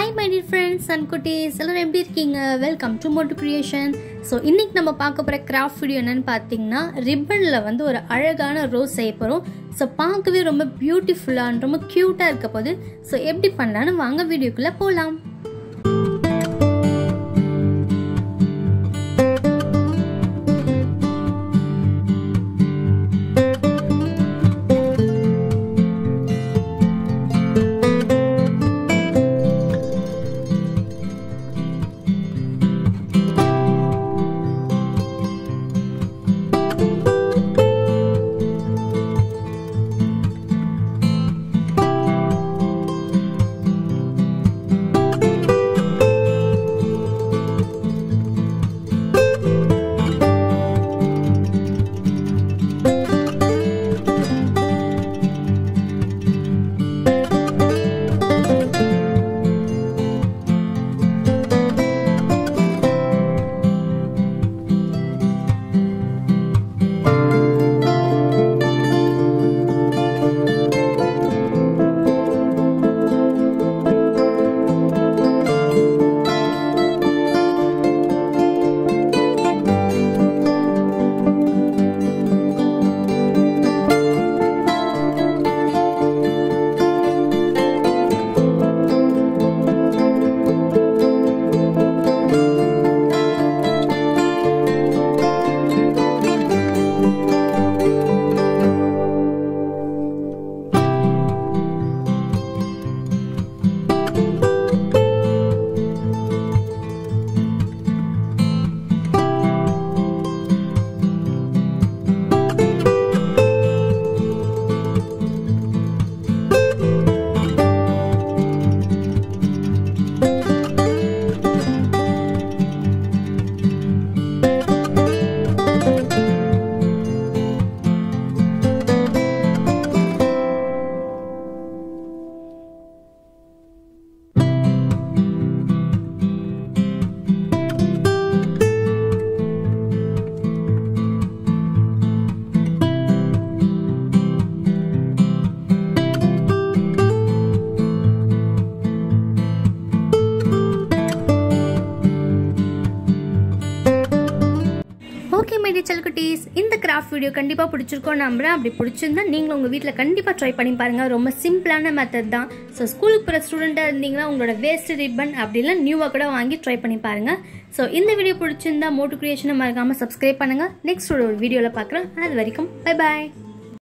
hi my dear friends and குட்டீஸ் எல்லோரும் எப்படி இருக்கீங்க welcome to Mottu creation so இன்றைக்கி நம்ம பார்க்க போகிற கிராஃப்ட் வீடியோ என்னென்னு பார்த்தீங்கன்னா ரிப்பனில் வந்து ஒரு அழகான ரோஸ் செய்ய போகிறோம் ஸோ பார்க்கவே ரொம்ப பியூட்டிஃபுல்லான ரொம்ப க்யூட்டாக இருக்க போது ஸோ எப்படி பண்ணலான்னு வாங்க வீடியோக்குள்ளே போகலாம் ஓகே மைடி செல்குட்டீஸ் இந்த கிராஃப்ட் வீடியோ கண்டிப்பாக பிடிச்சிருக்கோம் நம்புறேன் அப்படி பிடிச்சிருந்தா நீங்களும் உங்கள் வீட்டில் கண்டிப்பாக ட்ரை பண்ணி பாருங்கள் ரொம்ப சிம்பிளான மெத்தட் தான் ஸோ ஸ்கூலுக்கு போகிற ஸ்டூடெண்ட்டாக இருந்தீங்கன்னா உங்களோட வேஸ்ட் ரிப்பன் அப்படிலாம் நியூவாக கூட வாங்கி ட்ரை பண்ணி பாருங்கள் ஸோ இந்த வீடியோ பிடிச்சிருந்தா மோட்டு கிரியேஷனை மறக்காமல் சப்ஸ்கிரைப் பண்ணுங்கள் நெக்ஸ்ட் ஒரு வீடியோவில் பார்க்குறேன் அது வரைக்கும் பை பாய்